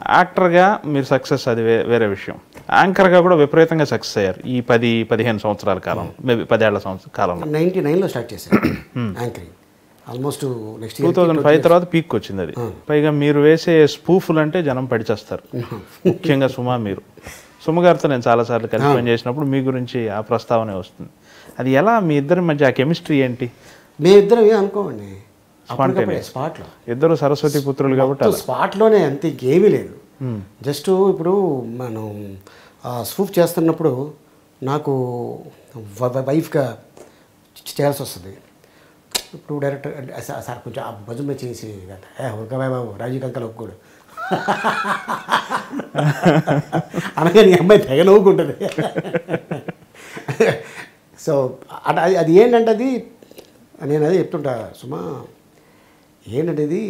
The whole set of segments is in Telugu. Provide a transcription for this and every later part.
యాక్టర్గా మీరు సక్సెస్ అది వే- వేరే విషయం యాంకర్గా కూడా విపరీతంగా సక్సెస్ అయ్యారు ఈ పది పదిహేను సంవత్సరాల కాలం మేబీ పదేళ్ల సంవత్సర కాలంలో నైంటీ నైన్లో స్టార్ట్ చేశాను anchoring almost next two thousand five తర్వాత పీక్ వచ్చింది అది పైగా మీరు వేసే స్పూఫులు అంటే జనం పడిచేస్తారు ముఖ్యంగా సుమా మీరు సుమ గారితో నేను చాలాసార్లు కలిసి పనిచేసినప్పుడు మీ గురించి ఆ ప్రస్తావనే వస్తుంది అది ఎలా మీ ఇద్దరి మధ్య ఆ కెమిస్ట్రీ ఏంటి మేమిద్దరం ఏం అనుకోమండి అప్పటికప్పుడే స్పాట్లో ఇద్దరు సరస్వతి పుత్రులు కాబట్టి అలా స్పాట్లోనే అంతే ఇంకేమీ లేదు జస్ట్ ఇప్పుడు మనం స్వూప్ చేస్తున్నప్పుడు నాకు వ- వ- వైఫ్గా చేయాల్సి వస్తుంది ఇప్పుడు డైరెక్టర్ అంటే సార్ సార్ కొంచెం ఆ భుజం మీద చేసి ఏ ఉరకవే బాబు రాజీవ్ కంకలు ఒప్పుకోడు అనగా నీ అమ్మాయి తెగ నవ్వుకుంటుంది సో అట అది అది ఏంటంటే అది నేను అదే చెప్తుంటా సుమా ఏంటంటే ఇది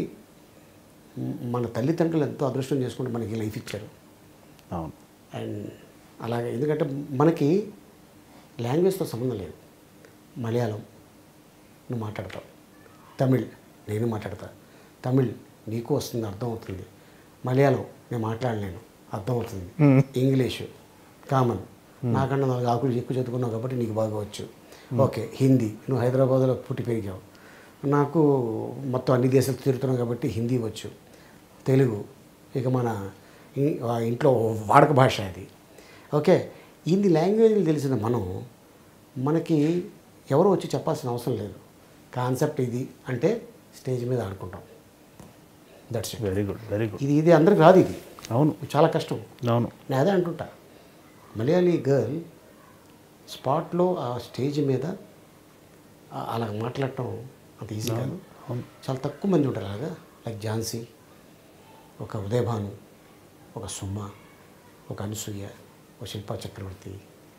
మన తల్లిదండ్రులు ఎంతో అదృష్టం చేసుకుంటే మనకి లైఫ్ ఇచ్చారు అవును అండ్ అలాగే ఎందుకంటే మనకి లాంగ్వేజ్తో సంబంధం లేదు మలయాళం నువ్వు మాట్లాడతావు తమిళ్ నేను మాట్లాడతా తమిళ్ నీకు వస్తుంది అర్థం అవుతుంది మలయాళం నేను మాట్లాడలేను అర్థం అవుతుంది ఇంగ్లీషు కామన్ నాకన్నా నాలుగు ఆకులు ఎక్కువ చదువుకున్నావు కాబట్టి నీకు బాగా వచ్చు ఓకే హిందీ నువ్వు హైదరాబాద్లో పుట్టి పెరిగావు నాకు మొత్తం అన్ని దేశాలు తిరుగుతున్నావు కాబట్టి హిందీ వచ్చు తెలుగు ఇక మన ఇ- ఆ ఇంట్లో వాడక భాష అది ఓకే ఇన్ని లాంగ్వేజ్లు తెలిసిన మనం మనకి ఎవరో వచ్చి చెప్పాల్సిన అవసరం లేదు కాన్సెప్ట్ ఇది అంటే స్టేజ్ మీద ఆడుకుంటాం that's it very good very good ఇది ఇది అందరికి రాదు ఇది అవును చాలా కష్టం అవును నేను అదే అంటుంటా మలయాళీ గర్ల్ స్పాట్లో ఆ స్టేజ్ మీద ఆ- అలా మాట్లాడటం అంత ఈజీ కాదు చాలా తక్కువ మంది ఉంటారు అలాగా లైక్ ఝాన్సీ ఒక ఉదయభాను ఒక సుమ ఒక అనసూయ ఒక శిల్పా చక్రవర్తి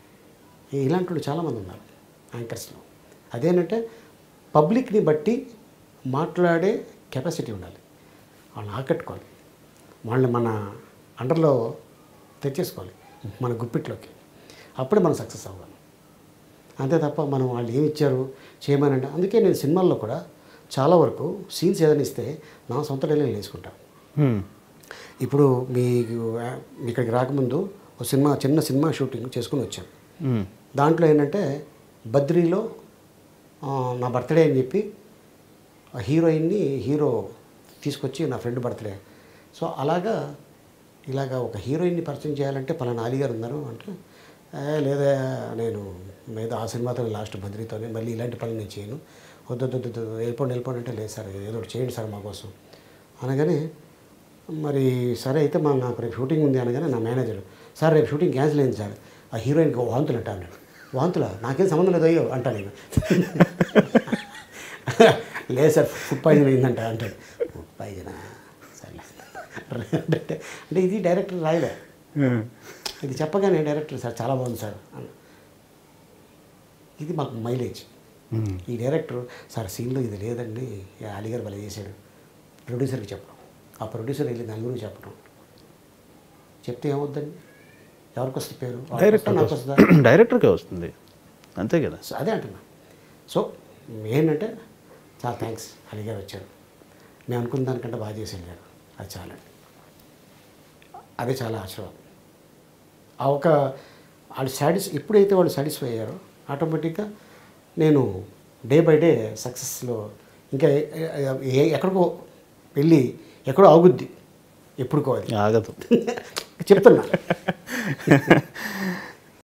ఈ- ఇలాంటి వాళ్ళు చాలామంది ఉన్నారు యాంకర్స్లో అదేంటంటే పబ్లిక్ని బట్టి మాట్లాడే కెపాసిటీ ఉండాలి వాళ్ళని ఆకట్టుకోవాలి వాళ్ళని మన అండర్లో తెచ్చేసుకోవాలి మన గుప్పిట్లోకి అప్పుడే మనం సక్సెస్ అవ్వాలి అంతే తప్ప మనం వాళ్ళు ఏమి ఇచ్చారు చేయమని అంటే అందుకే నేను సినిమాల్లో కూడా చాలా వరకు సీన్స్ ఏదైనా ఇస్తే నా సొంత డైలాగ్ వేసుకుంటాను Hmm. ఇప్పుడు మీకు ఆ, ఇక్కడికి రాకముందు ఒక సినిమా చిన్న సినిమా షూటింగ్ చేసుకుని వచ్చాను Hmm. దాంట్లో ఏంటంటే బద్రీలో ఆ, నా బర్త్డే అని చెప్పి ఆ హీరోయిన్ని హీరో తీసుకొచ్చి నా ఫ్రెండ్ బర్త్డే సో అలాగా ఇలాగా ఒక హీరోయిన్ని పరిచయం చేయాలంటే పలానా అలీ గారు ఉన్నారు అంటే "ఏ, లేదా నేను ఏదో ఆ సినిమాతో లాస్ట్ బద్రీతోనే మళ్ళీ ఇలాంటి పనులు నేను చేయను వద్దు వద్దు, వద్దు వద్దు, వెళ్ళిపోండి వెళ్ళిపోండి అంటే లేదు సార్ ఏదో ఒకటి చేయండి సార్ మా కోసం అనగానే మరి సరే అయితే మా నాకు రేపు షూటింగ్ ఉంది అనగానే నా మేనేజర్ సార్ రేపు షూటింగ్ క్యాన్సిల్ అయింది సార్ ఆ హీరోయిన్కి వాంతులు అంట అన్నాడు వాంతులా నాకేం సంబంధం లేదు అయ్యో అంటా నేను లేదు సార్ ఫుడ్ పాయిజన్ అయిందంట అంటాడు ఫుడ్ పాయిజనా సరే అంటే అంటే ఇది డైరెక్టర్ రాయలే ఇది చెప్పగానే డైరెక్టర్ సార్ చాలా బాగుంది సార్ అన్న ఇది మాకు మైలేజ్ ఈ డైరెక్టర్ సార్ సీన్లో ఇది లేదండి ఈ అలీగారు భలే చేశాడు ప్రొడ్యూసర్కి చెప్పడం ఆ ప్రొడ్యూసర్ వెళ్ళి నలుగురికి చెప్పడం చెప్తే ఏమవుద్దండి ఎవరికి వస్తుంది పేరు వాళ్ళకి డైరెక్టర్ వస్తుందా, నాకు వస్తుందా డైరెక్టర్కే వస్తుంది అంతే కదా సో అదే అంటున్నా సో ఏంటంటే చాలా థ్యాంక్స్ అలీగారు వచ్చారు మేము అనుకున్న దానికంటే బాగా చేసి వెళ్ళారు అది చాలండి అదే చాలా ఆశీర్వాదం ఆ ఒక వాళ్ళు సాటిస్ ఎప్పుడైతే వాళ్ళు సాటిస్ఫై అయ్యారో ఆటోమేటిక్గా నేను డే బై డే సక్సెస్లో ఇంకా ఏ- ఏ- ఏ- ఎక్కడికో వెళ్ళి ఎక్కడో ఆగుద్ది ఎప్పుడుకో అది ఆగదు చెప్తున్నా